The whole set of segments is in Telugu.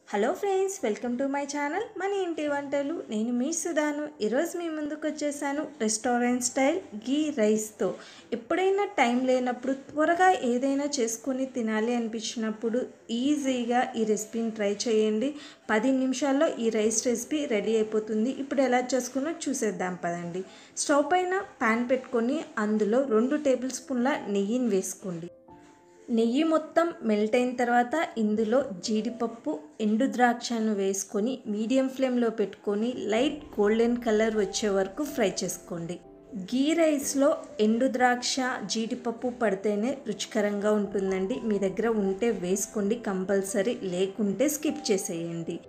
hello friends welcome to my channel మన ఇంటి వంటలు నేను మీ సుధాను ఈరోజు మీ ముందుకు వచ్చేసాను రెస్టారెంట్ స్టైల్ గీ రైస్తో ఎప్పుడైనా టైం లేనప్పుడు త్వరగా ఏదైనా చేసుకొని తినాలి అనిపించినప్పుడు ఈజీగా ఈ రెసిపీని ట్రై చేయండి పది నిమిషాల్లో ఈ రైస్ రెసిపీ రెడీ అయిపోతుంది ఇప్పుడు ఎలా చేసుకున్నా చూసేద్దాం పదండి స్టవ్ పైన ప్యాన్ పెట్టుకొని అందులో రెండు టేబుల్ స్పూన్ల నెయ్యిని వేసుకోండి నెయ్యి మొత్తం మెల్ట్ అయిన తర్వాత ఇందులో జీడిపప్పు ఎండు ద్రాక్షను వేసుకొని మీడియం ఫ్లేమ్లో పెట్టుకొని లైట్ గోల్డెన్ కలర్ వచ్చే వరకు ఫ్రై చేసుకోండి గీ రైస్లో ఎండు ద్రాక్ష జీడిపప్పు పడితేనే రుచికరంగా ఉంటుందండి మీ దగ్గర ఉంటే వేసుకోండి కంపల్సరీ లేకుంటే స్కిప్ చేసేయండి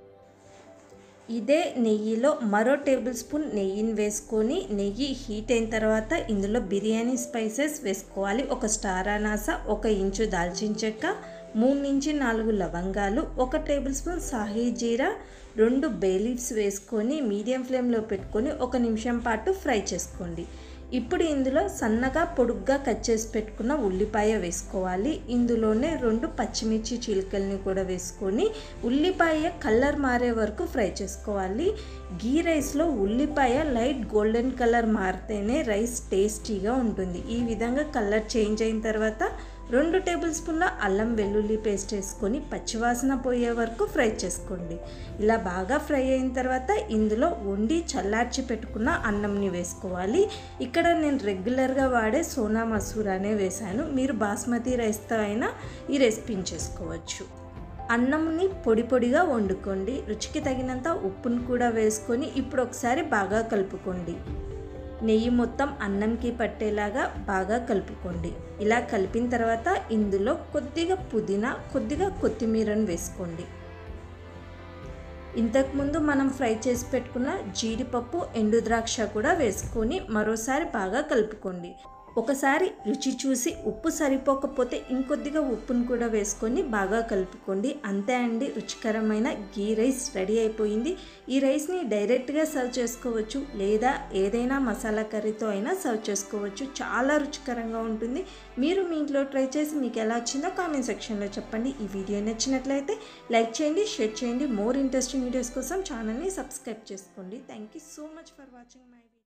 ఇదే నెయ్యిలో మరో టేబుల్ స్పూన్ నెయ్యిని వేసుకొని నెయ్యి హీట్ అయిన తర్వాత ఇందులో బిర్యానీ స్పైసెస్ వేసుకోవాలి ఒక స్టార్ అనాస ఒక ఇంచు దాల్చిన చెక్క మూడు నుంచి నాలుగు లవంగాలు ఒక టేబుల్ స్పూన్ సాహీ జీరా రెండు బేలీఫ్స్ వేసుకొని మీడియం ఫ్లేమ్లో పెట్టుకొని ఒక నిమిషం పాటు ఫ్రై చేసుకోండి ఇప్పుడు ఇందులో సన్నగా పొడుగ్గా కట్ చేసి పెట్టుకున్న ఉల్లిపాయ వేసుకోవాలి ఇందులోనే రెండు పచ్చిమిర్చి చిలుకల్ని కూడా వేసుకొని ఉల్లిపాయ కలర్ మారే వరకు ఫ్రై చేసుకోవాలి గీ రైస్లో ఉల్లిపాయ లైట్ గోల్డెన్ కలర్ మారితేనే రైస్ టేస్టీగా ఉంటుంది ఈ విధంగా కలర్ చేంజ్ అయిన తర్వాత రెండు టేబుల్ స్పూన్ల అల్లం వెల్లుల్లి పేస్ట్ వేసుకొని పచ్చివాసన పోయే వరకు ఫ్రై చేసుకోండి ఇలా బాగా ఫ్రై అయిన తర్వాత ఇందులో వండి చల్లార్చి పెట్టుకున్న అన్నంని వేసుకోవాలి ఇక్కడ నేను రెగ్యులర్గా వాడే సోనా మసూరానే వేశాను మీరు బాస్మతి రైస్తో అయినా ఈ రెసిపీని చేసుకోవచ్చు అన్నంని పొడి పొడిగా వండుకోండి రుచికి తగినంత ఉప్పును కూడా వేసుకొని ఇప్పుడు ఒకసారి బాగా కలుపుకోండి నెయ్యి మొత్తం అన్నంకి పట్టేలాగా బాగా కలుపుకోండి ఇలా కలిపిన తర్వాత ఇందులో కొద్దిగా పుదీనా కొద్దిగా కొత్తిమీరను వేసుకోండి ఇంతకుముందు మనం ఫ్రై చేసి పెట్టుకున్న జీడిపప్పు ఎండు ద్రాక్ష కూడా వేసుకొని మరోసారి బాగా కలుపుకోండి ఒకసారి రుచి చూసి ఉప్పు సరిపోకపోతే ఇంకొద్దిగా ఉప్పును కూడా వేసుకొని బాగా కలుపుకోండి అంతే అండి రుచికరమైన గీ రైస్ రెడీ అయిపోయింది ఈ రైస్ని డైరెక్ట్గా సర్వ్ చేసుకోవచ్చు లేదా ఏదైనా మసాలా కర్రీతో అయినా సర్వ్ చేసుకోవచ్చు చాలా రుచికరంగా ఉంటుంది మీరు మీ ఇంట్లో ట్రై చేసి మీకు ఎలా వచ్చిందో కామెంట్ సెక్షన్లో చెప్పండి ఈ వీడియో నచ్చినట్లయితే లైక్ చేయండి షేర్ చేయండి మోర్ ఇంట్రెస్టింగ్ వీడియోస్ కోసం ఛానల్ని సబ్స్క్రైబ్ చేసుకోండి thank you so much for watching my video